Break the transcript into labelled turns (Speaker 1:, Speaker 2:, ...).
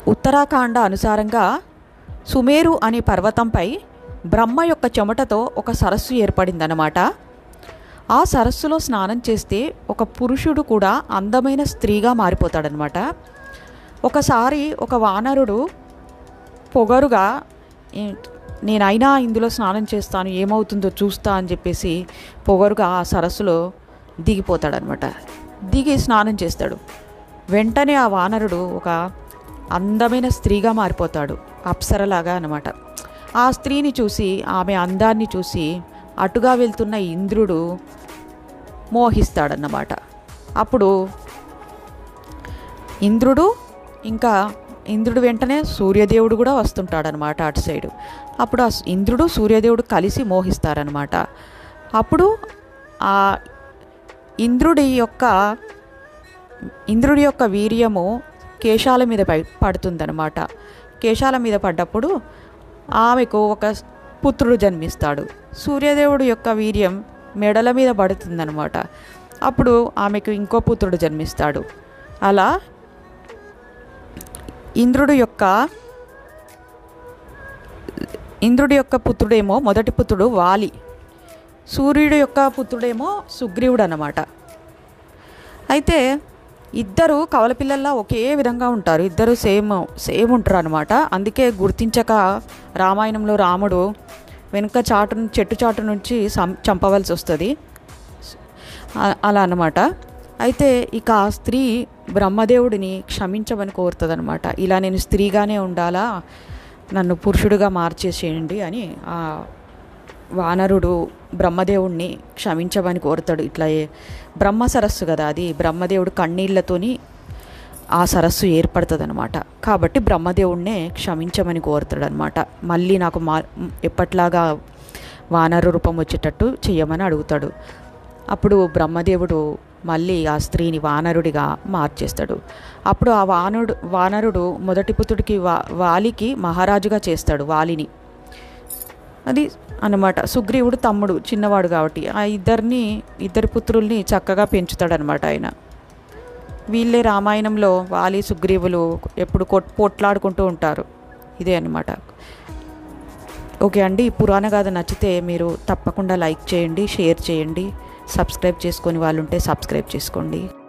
Speaker 1: ఉత్తరాఖండ అనుసారంగా సుమేరు అనే పర్వతంపై బ్రహ్మ యొక్క చెమటతో ఒక సరస్సు ఏర్పడిందన్నమాట ఆ సరస్సులో స్నానం చేస్తే ఒక పురుషుడు కూడా అందమైన స్త్రీగా మారిపోతాడనమాట ఒకసారి ఒక వానరుడు పొగరుగా "ఏ- నేనైనా ఇందులో స్నానం చేస్తాను ఏమవుతుందో చూస్తా అని చెప్పేసి పొగరుగా ఆ సరస్సులో దిగిపోతాడనమాట దిగి స్నానం చేస్తాడు వెంటనే ఆ వానరుడు ఒక అందమైన స్త్రీగా మారిపోతాడు అప్సరలాగా అనమాట ఆ స్త్రీని చూసి ఆమె అందాన్ని చూసి అటుగా వెళ్తున్న ఇంద్రుడు మోహిస్తాడన్నమాట అప్పుడు ఇంద్రుడు ఇంకా ఇంద్రుడు వెంటనే సూర్యదేవుడు కూడా వస్తుంటాడనమాట అటు సైడు అప్పుడు ఆ స్- ఇంద్రుడు సూర్యదేవుడు కలిసి మోహిస్తారనమాట అప్పుడు ఆ ఇంద్రుడి యొక్క ఇంద్రుడి యొక్క వీర్యము కేశాల మీద పై పడుతుందన్నమాట కేశాల మీద పడ్డప్పుడు ఆమెకు ఒక పుత్రుడు జన్మిస్తాడు సూర్యదేవుడు యొక్క వీర్యం మెడల మీద పడుతుందన్నమాట అప్పుడు ఆమెకు ఇంకో పుత్రుడు జన్మిస్తాడు అలా ఇంద్రుడు యొక్క ఇంద్రుడి యొక్క పుత్రుడేమో మొదటి పుత్రుడు వాలి సూర్యుడు యొక్క పుత్రుడేమో సుగ్రీవుడు అన్నమాట అయితే ఇద్దరు కవల పిల్లల్లా ఒకే విధంగా ఉంటారు ఇద్దరు సేమ్ సేమ్ ఉంటారు అనమాట అందుకే గుర్తించక రామాయణంలో రాముడు వెనుక చాటు ను- చెట్టు చాటు నుంచి సం- చంపవలసి వస్తుంది అ- అలా అన్నమాట అయితే ఇక ఆ స్త్రీ బ్రహ్మదేవుడిని క్షమించమని కోరుతుంది ఇలా నేను స్త్రీగానే ఉండాలా నన్ను పురుషుడిగా మార్చేసేయండి అని ఆ వానరుడు బ్రహ్మదేవుణ్ణి క్షమించమని కోరుతాడు ఇట్లా ఏ- బ్రహ్మ సరస్సు కదా అది బ్రహ్మదేవుడు కన్నీళ్లతోని ఆ సరస్సు ఏర్పడుతుంది అనమాట కాబట్టి బ్రహ్మదేవుణ్ణే క్షమించమని కోరుతాడు అనమాట మళ్ళీ నాకు మా ఎప్పట్లాగా వానరు రూపం వచ్చేటట్టు చెయ్యమని అడుగుతాడు అప్పుడు బ్రహ్మదేవుడు మళ్ళీ ఆ స్త్రీని వానరుడిగా మార్చేస్తాడు అప్పుడు ఆ వానుడు వానరుడు మొదటి పుత్రుడికి వా వాలికి మహారాజుగా చేస్తాడు వాలిని అది అన్నమాట సుగ్రీవుడు తమ్ముడు చిన్నవాడు కాబట్టి ఆ ఇద్దరిని ఇద్దరు పుత్రుల్ని చక్కగా పెంచుతాడనమాట ఆయన వీళ్ళే రామాయణంలో వాలి సుగ్రీవులు ఎప్పుడు కొట్ పోట్లాడుకుంటూ ఉంటారు ఇదే అన్నమాట ఓకే అండి ఈ పురాణ గాథ నచ్చితే మీరు తప్పకుండా లైక్ చేయండి షేర్ చేయండి సబ్స్క్రైబ్ చేసుకొని వాళ్ళు ఉంటే సబ్స్క్రైబ్ చేసుకోండి